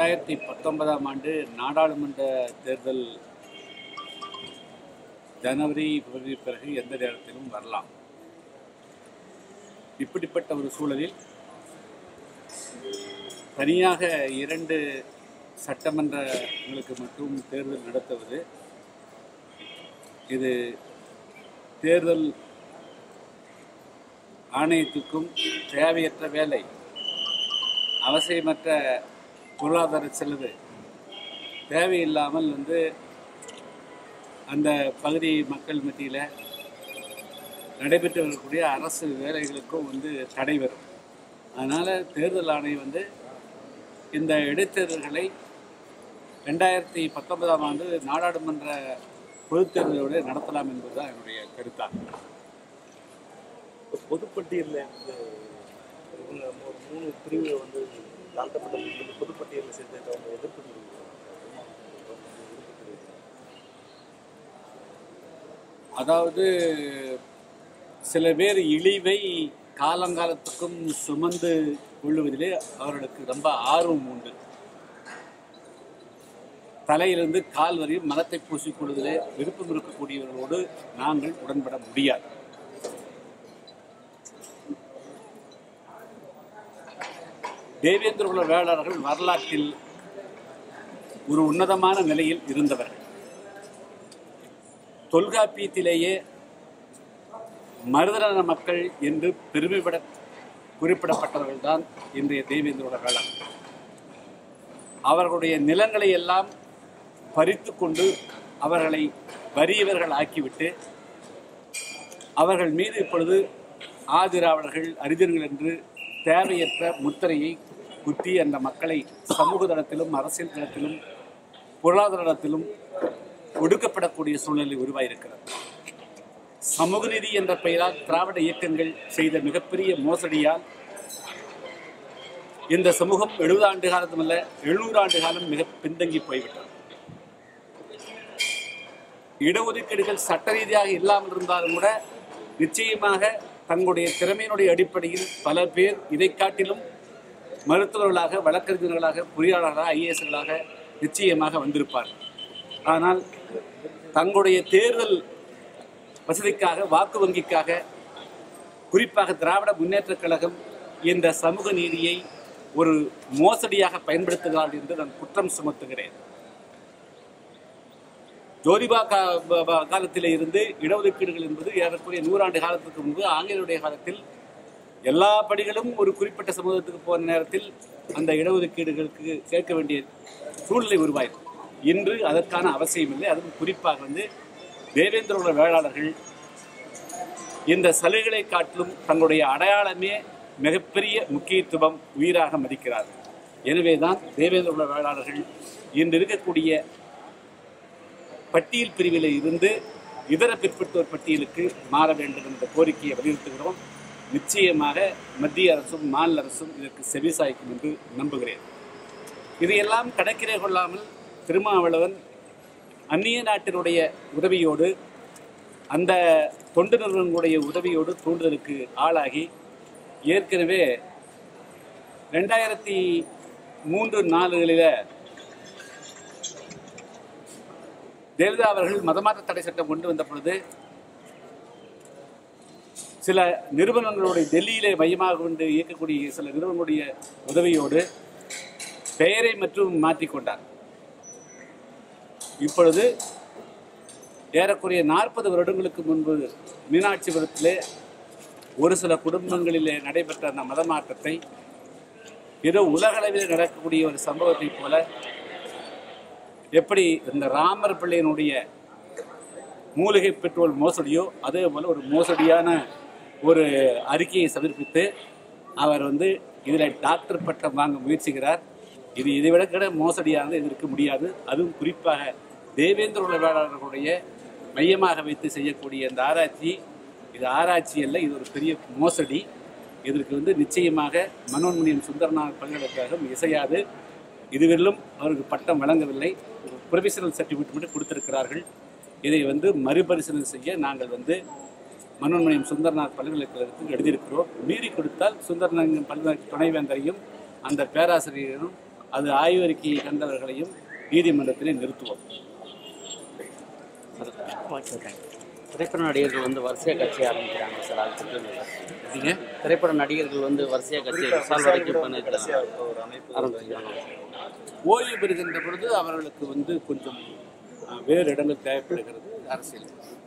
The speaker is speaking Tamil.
ரெண்டாயிரத்தி பத்தொன்பதாம் ஆண்டு நாடாளுமன்ற தேர்தல் ஜனவரி பிப்ரவரி பிறகு எந்த நேரத்திலும் வரலாம் இப்படிப்பட்ட ஒரு சூழலில் தனியாக இரண்டு சட்டமன்றங்களுக்கு மட்டும் தேர்தல் நடத்துவது இது தேர்தல் ஆணையத்துக்கும் தேவையற்ற வேலை அவசியமற்ற பொருளாதார செலவு தேவையில்லாமல் வந்து அந்த பகுதி மக்கள் மத்தியில் நடைபெற்று வரக்கூடிய அரசு வேலைகளுக்கும் வந்து தடை வரும் அதனால் தேர்தல் ஆணையம் வந்து இந்த இடைத்தேர்தல்களை ரெண்டாயிரத்தி பத்தொன்பதாம் ஆண்டு நாடாளுமன்ற பொதுத் தேர்தலோடு நடத்தலாம் என்பதுதான் என்னுடைய கருத்தாகும் இப்போ பொதுப்பட்டியலில் இந்த இவங்க ஒரு மூணு பிரிவுகளை வந்து தாழ்த்தப்பட்ட பிரிவுகள் பொதுப்பட்டியலில் சேர்த்து அவங்க எதிர்ப்பு தெரிவிக்கிறாங்க. அதாவது சில பேர் இழிவை காலங்காலத்துக்கும் சுமந்து கொள்ளுவதிலே அவர்களுக்கு ரொம்ப ஆர்வம் உண்டு தலையிலிருந்து கால் வரையும் மனத்தை பூசிக்கொள்வதிலே விருப்பம் இருக்கக்கூடியவர்களோடு நாங்கள் உடன்பட முடியாது தேவேந்திர குல வேளாளர்கள் வரலாற்றில் ஒரு உன்னதமான நிலையில் இருந்தவர்கள் தொல்காப்பியத்திலேயே மருதன மக்கள் என்று பெருமைப்பட குறிப்பிடப்பட்டவர்கள் தான் இன்றைய தேவேந்திரோட காலம் அவர்களுடைய நிலங்களை எல்லாம் பறித்து கொண்டு அவர்களை வறியவர்கள் ஆக்கிவிட்டு அவர்கள் மீது இப்பொழுது ஆதிராவலர்கள் அரிஜன்கள் என்று தேவையற்ற முத்திரையை குத்தி அந்த மக்களை சமூக தளத்திலும் அரசியல் தளத்திலும் பொருளாதார தளத்திலும் ஒடுக்கப்படக்கூடிய சூழ்நிலை உருவாயிருக்கிறது சமூக நீதி என்ற பெயரால் திராவிட இயக்கங்கள் செய்த மிகப்பெரிய மோசடியால் இந்த சமூகம் எழுபது ஆண்டு காலத்துமல்ல எழுநூறு ஆண்டு காலம் மிக பின்தங்கி போய்விட்டது இடஒதுக்கீடுகள் சட்ட ரீதியாக இல்லாமல் இருந்தாலும் கூட நிச்சயமாக தங்களுடைய திறமையினுடைய அடிப்படையில் பல பேர் இதை காட்டிலும் மருத்துவர்களாக வழக்கறிஞர்களாக பொறியாளர்களாக ஐஏஎஸ்களாக நிச்சயமாக வந்திருப்பார்கள் ஆனால் தங்களுடைய தேர்தல் வசதிக்காக வாக்கு வங்கிக்காக குறிப்பாக திராவிட முன்னேற்றக் கழகம் இந்த சமூக நீதியை ஒரு மோசடியாக பயன்படுத்துகிறார்கள் என்று நான் குற்றம் சுமத்துகிறேன் ஜோதிபா கா ப- ப- காலத்திலே இருந்து இடஒதுக்கீடுகள் என்பது ஏறக்குறைய நூறாண்டு காலத்துக்கு முன்பு ஆங்கிலேயருடைய காலத்தில் எல்லா படிகளும் ஒரு குறிப்பிட்ட சமூகத்துக்கு போன நேரத்தில் அந்த இடஒதுக்கீடுகளுக்கு சேர்க்க வேண்டிய சூழ்நிலை உருவாயிருக்கு இன்று அதற்கான அவசியம் இல்லை அதுவும் குறிப்பாக வந்து தேவேந்திர குல வேளாளர்கள் இந்த சலுகைகளை காட்டிலும் தங்களுடைய அடையாளமே மிகப்பெரிய முக்கியத்துவம் உயிராக மதிக்கிறார்கள் எனவேதான் தேவேந்திர குல வேளாளர்கள் இன்று இருக்கக்கூடிய பட்டியல் பிரிவில் இருந்து இதர பிற்பட்டோர் பட்டியலுக்கு மாற வேண்டும் என்ற கோரிக்கையை வலியுறுத்துகிறோம் நிச்சயமாக மத்திய அரசும் மாநில அரசும் இதற்கு செவிசாய்க்கும் என்று நம்புகிறேன் இதையெல்லாம் கணக்கிலே கொள்ளாமல் திருமாவளவன் அந்நிய நாட்டினுடைய உதவியோடு அந்த தொண்டு நிறுவனங்களுடைய உதவியோடு தூண்டுதலுக்கு ஆளாகி ஏற்கனவே ரெண்டாயிரத்தி மூன்று நாலுகளில் ஜெயலலிதா அவர்கள் மதமாற்ற தடை சட்டம் கொண்டு வந்த பொழுது சில நிறுவனங்களுடைய டெல்லியிலே மையமாக கொண்டு இயக்கக்கூடிய சில நிறுவனங்களுடைய உதவியோடு பெயரை மற்றும் மாற்றிக்கொண்டார் இப்பொழுது ஏறக்குறைய நாற்பது வருடங்களுக்கு முன்பு மீனாட்சிபுரத்திலே ஒரு சில குடும்பங்களிலே நடைபெற்ற அந்த மதமாற்றத்தை ஏதோ உலகளவில் நடக்கக்கூடிய ஒரு சம்பவத்தைப் போல எப்படி இந்த ராமர் பிள்ளையினுடைய மூலிகை பெட்ரோல் மோசடியோ அதே போல ஒரு மோசடியான ஒரு அறிக்கையை சமர்ப்பித்து அவர் வந்து இதில் டாக்டர் பட்டம் வாங்க முயற்சிக்கிறார் இது இதை விட கூட மோசடியானது இது இருக்க முடியாது அதுவும் குறிப்பாக தேவேந்திர குல வேளாளர்களுடைய மையமாக வைத்து செய்யக்கூடிய இந்த ஆராய்ச்சி இது ஆராய்ச்சி அல்ல இது ஒரு பெரிய மோசடி இதற்கு வந்து நிச்சயமாக மனோன்மணியம் சுந்தரநாத் பல்கலைக்கழகம் இசையாது இதுவரையிலும் அவருக்கு பட்டம் வழங்கவில்லை ப்ரொஃபஷனல் சர்டிஃபிகேட் மட்டும் கொடுத்திருக்கிறார்கள் இதை வந்து மறுபரிசீலனை செய்ய நாங்கள் வந்து மனோன்மணியம் சுந்தரநாத் பல்கலைக்கழகத்துக்கு எழுதியிருக்கிறோம் மீறி கொடுத்தால் சுந்தரநாத் பல்கலை துணைவேந்தரையும் அந்த பேராசிரியரும் அது ஆய்வறிக்கையை கண்டவர்களையும் நீதிமன்றத்திலே நிறுத்துவோம் திரைப்பட நடிகர்கள் வந்து வரிசையாக கட்சி ஆரம்பிக்கிறாங்க சார் அது திட்டம் இல்லை. நீங்க திரைப்பட நடிகர்கள் வந்து வரிசையாக கட்சி விசால் வரைக்கும் பண்ணிருக்காங்க கடைசியா ஒரு அமைப்பு ஆரம்பிச்சிருக்காங்க ஓய்வு பெறுகின்ற பொழுது அவர்களுக்கு வந்து கொஞ்சம் அஹ், வேறு இடங்கள் தேவைப்படுகிறது அரசியல்